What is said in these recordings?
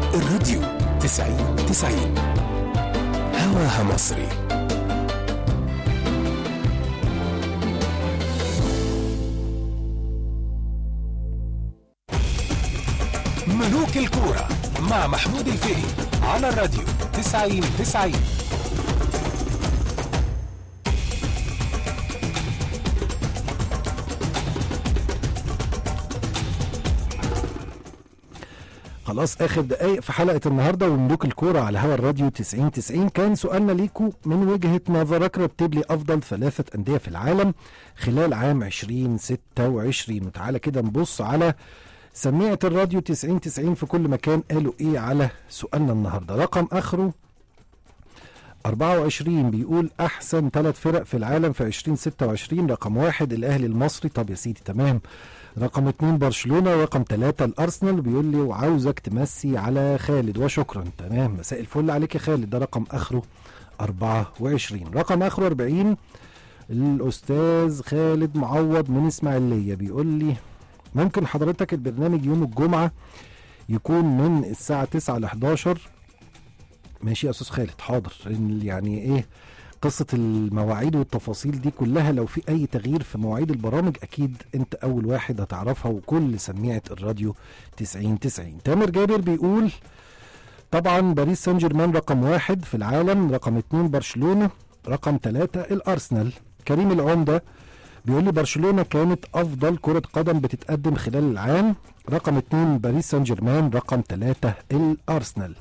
الراديو تسعين تسعين هواها مصري ملوك الكورة مع محمود الفقي على الراديو تسعين تسعين خلاص اخر دقايق في حلقه النهارده وملوك الكوره على هوا الراديو 90 90 كان سؤالنا ليكم من وجهه نظرك رتب لي افضل ثلاثه انديه في العالم خلال عام 2026 وتعالى كده نبص على سميعه الراديو 90 90 في كل مكان قالوا ايه على سؤالنا النهارده رقم اخره 24 بيقول احسن ثلاث فرق في العالم في 2026 رقم واحد الاهلي المصري طب يا سيدي تمام رقم اتنين برشلونة رقم ثلاثة الأرسنال بيقول لي وعاوزك تمسي على خالد وشكرا تمام مساء الفل عليك يا خالد ده رقم آخره 24 رقم آخره 40 الأستاذ خالد معوض من إسماعيلية بيقول لي ممكن حضرتك البرنامج يوم الجمعة يكون من الساعة 9 ل 11 ماشي يا أستاذ خالد حاضر يعني إيه قصة المواعيد والتفاصيل دي كلها لو في أي تغيير في مواعيد البرامج أكيد أنت أول واحد هتعرفها وكل سميعة الراديو 90 90 تامر جابر بيقول طبعا باريس سان جيرمان رقم واحد في العالم رقم اتنين برشلونة رقم ثلاثة الأرسنال كريم العمدة بيقول لي برشلونة كانت أفضل كرة قدم بتتقدم خلال العام رقم اتنين باريس سان جيرمان رقم ثلاثة الأرسنال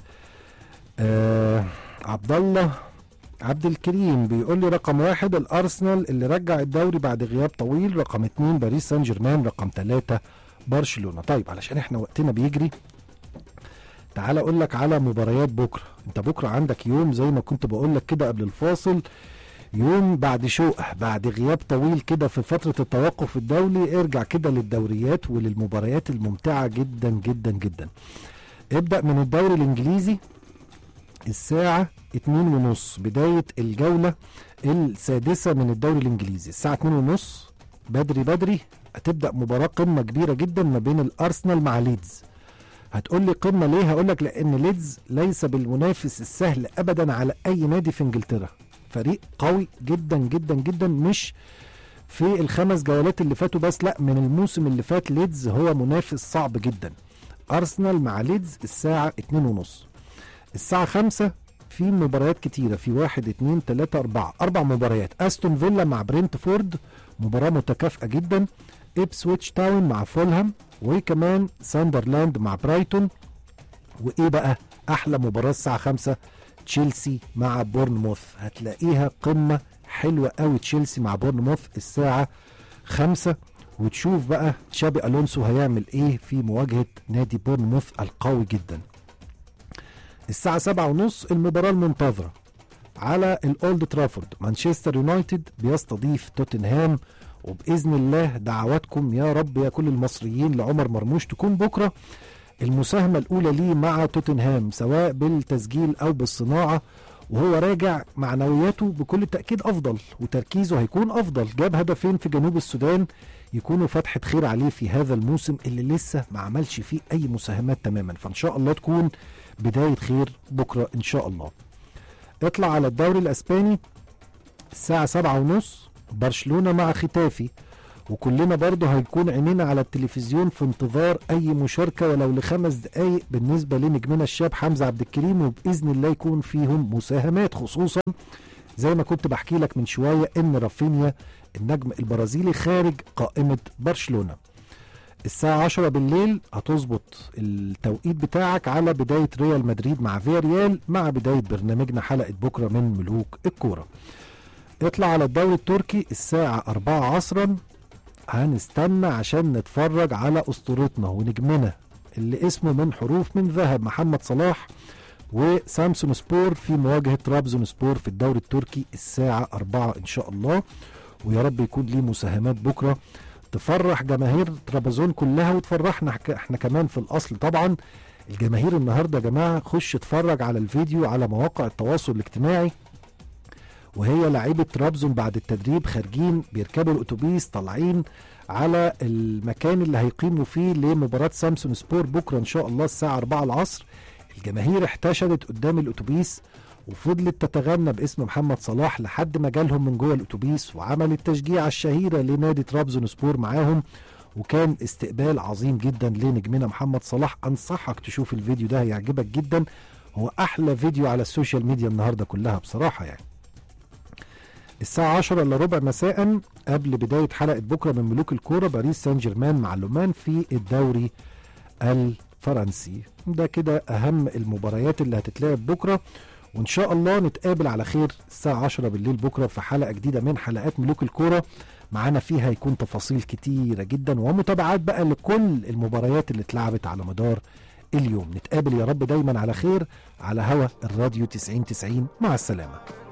آه عبد الله عبد الكريم بيقول لي رقم واحد الارسنال اللي رجع الدوري بعد غياب طويل رقم اتنين باريس سان جيرمان رقم ثلاثة برشلونة طيب علشان احنا وقتنا بيجري تعال اقول لك على مباريات بكره انت بكره عندك يوم زي ما كنت بقول لك كده قبل الفاصل يوم بعد شوقه بعد غياب طويل كده في فترة التوقف الدولي ارجع كده للدوريات وللمباريات الممتعة جدا جدا جدا ابدأ من الدوري الانجليزي الساعة اتنين ونص بداية الجولة السادسة من الدوري الانجليزي الساعة اتنين ونص بدري بدري هتبدأ مباراة قمة كبيرة جدا ما بين الارسنال مع ليدز هتقول لي قمة ليه هقول لك لان ليدز ليس بالمنافس السهل ابدا على اي نادي في انجلترا فريق قوي جدا جدا جدا مش في الخمس جولات اللي فاتوا بس لا من الموسم اللي فات ليدز هو منافس صعب جدا ارسنال مع ليدز الساعة اتنين ونص الساعة خمسة في مباريات كتيرة في واحد اتنين تلاتة أربعة أربع مباريات أستون فيلا مع برينتفورد مباراة متكافئة جدا إبسويتش تاون مع فولهام وكمان ساندرلاند مع برايتون وإيه بقى أحلى مباراة الساعة خمسة تشيلسي مع بورنموث هتلاقيها قمة حلوة قوي تشيلسي مع بورنموث الساعة خمسة وتشوف بقى تشابي ألونسو هيعمل إيه في مواجهة نادي بورنموث القوي جدا الساعة سبعة ونص المباراة المنتظرة على الأولد ترافورد مانشستر يونايتد بيستضيف توتنهام وبإذن الله دعواتكم يا رب يا كل المصريين لعمر مرموش تكون بكرة المساهمة الأولى ليه مع توتنهام سواء بالتسجيل أو بالصناعة وهو راجع معنوياته بكل تأكيد أفضل وتركيزه هيكون أفضل جاب هدفين في جنوب السودان يكونوا فتحة خير عليه في هذا الموسم اللي لسه ما عملش فيه أي مساهمات تماما فإن شاء الله تكون بداية خير بكرة إن شاء الله اطلع على الدوري الأسباني الساعة سبعة ونص برشلونة مع ختافي وكلنا برضه هيكون عينينا على التلفزيون في انتظار أي مشاركة ولو لخمس دقايق بالنسبة لنجمنا الشاب حمزة عبد الكريم وبإذن الله يكون فيهم مساهمات خصوصا زي ما كنت بحكي لك من شوية إن رافينيا النجم البرازيلي خارج قائمة برشلونة الساعة 10 بالليل هتظبط التوقيت بتاعك على بداية ريال مدريد مع فيا ريال مع بداية برنامجنا حلقة بكرة من ملوك الكورة اطلع على الدوري التركي الساعة 4 عصرا هنستنى عشان نتفرج على أسطورتنا ونجمنا اللي اسمه من حروف من ذهب محمد صلاح وسامسون سبور في مواجهة ترابزون سبور في الدوري التركي الساعة 4 إن شاء الله ويا رب يكون ليه مساهمات بكرة تفرح جماهير ترابزون كلها وتفرحنا احنا كمان في الأصل طبعا الجماهير النهاردة يا جماعة خش اتفرج على الفيديو على مواقع التواصل الاجتماعي وهي لعيبة ترابزون بعد التدريب خارجين بيركبوا الأتوبيس طالعين على المكان اللي هيقيموا فيه لمباراة سامسون سبور بكرة إن شاء الله الساعة 4 العصر الجماهير احتشدت قدام الاتوبيس وفضلت تتغنى باسم محمد صلاح لحد ما جالهم من جوه الاتوبيس وعمل التشجيع الشهيره لنادي طرابزون سبور معاهم وكان استقبال عظيم جدا لنجمنا محمد صلاح انصحك تشوف الفيديو ده هيعجبك جدا هو احلى فيديو على السوشيال ميديا النهارده كلها بصراحه يعني الساعة 10 الا ربع مساء قبل بداية حلقة بكرة من ملوك الكورة باريس سان جيرمان مع لومان في الدوري الفرنسي ده كده أهم المباريات اللي هتتلعب بكرة وإن شاء الله نتقابل على خير الساعة 10 بالليل بكرة في حلقة جديدة من حلقات ملوك الكورة معانا فيها هيكون تفاصيل كتيرة جدا ومتابعات بقى لكل المباريات اللي اتلعبت على مدار اليوم نتقابل يا رب دايما على خير على هوا الراديو 90 90 مع السلامه